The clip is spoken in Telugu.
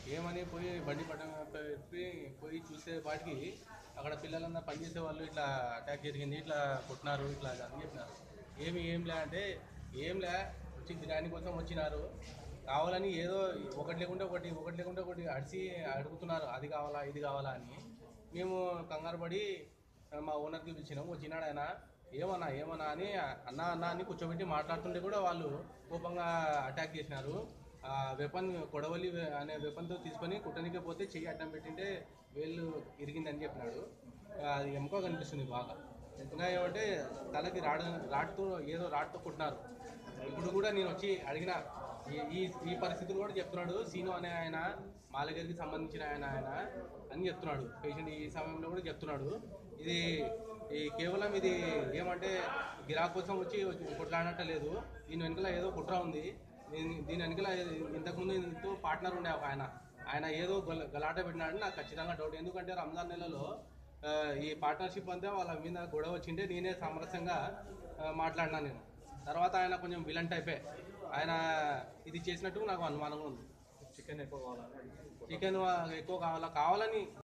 ఏమని పోయి బండి పట్టం పెట్టి పోయి చూసే వాటికి అక్కడ పిల్లలందరూ పనిచేసే వాళ్ళు ఇట్లా అటాక్ జరిగింది ఇట్లా కొట్టినారు ఇట్లా అని చెప్పినారు ఏమి ఏం లే అంటే ఏం లే వచ్చి బిర్యానీ కోసం వచ్చినారు కావాలని ఏదో ఒకటి లేకుంటే ఒకటి ఒకటి లేకుంటే ఒకటి అడిసి అడుగుతున్నారు అది కావాలా ఇది కావాలా అని మేము కంగారు పడి మా ఓనర్కి పిలిచినాం వచ్చినాడు ఆయన ఏమన్నా ఏమన్నా అని అన్న అన్న అని కూర్చోబెట్టి మాట్లాడుతుంటే కూడా వాళ్ళు కోపంగా అటాక్ చేసినారు ఆ వెపన్ కొడవలి వే- అనే వెపన్తో తీసుకొని కుట్టనికే పోతే చెయ్యి అడ్డం పెట్టింటే వేళ్ళు ఇరిగిందని చెప్పినాడు ఆ, అది ఎముక కనిపిస్తుంది బాగా ఇంకా ఏమంటే తలకి రాడ్ రాడ్తో ఏదో రాడ్తో కుట్టినారు ఇప్పుడు కూడా నేను వచ్చి అడిగిన ఈ- ఈ ఈ పరిస్థితులు కూడా చెప్తున్నాడు సీను అనే ఆయన మాలగారికి సంబంధించిన ఆయన ఆయన అని చెప్తున్నాడు పేషెంట్ ఈ సమయంలో కూడా చెప్తున్నాడు ఇది ఈ కేవలం ఇది ఏమంటే గిరాక్ కోసం వచ్చి కొట్లాడట లేదు దీని వెనుకల ఏదో కుట్ర ఉంది దీని- దీని వెనుకల ఇంతకుముందు ఇంతో పార్ట్నర్ ఉండే ఒక ఆయన ఆయన ఏదో గల- గలాట పెట్టినాడని నాకు ఖచ్చితంగా డౌట్ ఎందుకంటే రంజాన్ నెలలో ఆ, ఈ పార్ట్నర్షిప్ అంతా వాళ్ళ మీద గొడవ వచ్చింటే నేనే సామరస్యంగా ఆ, మాట్లాడినా నేను తర్వాత ఆయన కొంచెం విలన్ టైపే ఆయన ఇది చేసినట్టు నాకు అనుమానంగా ఉంది చికెన్ ఎక్కువ కావాలని చికెన్ ఎక్కువ కావాలా కావాలని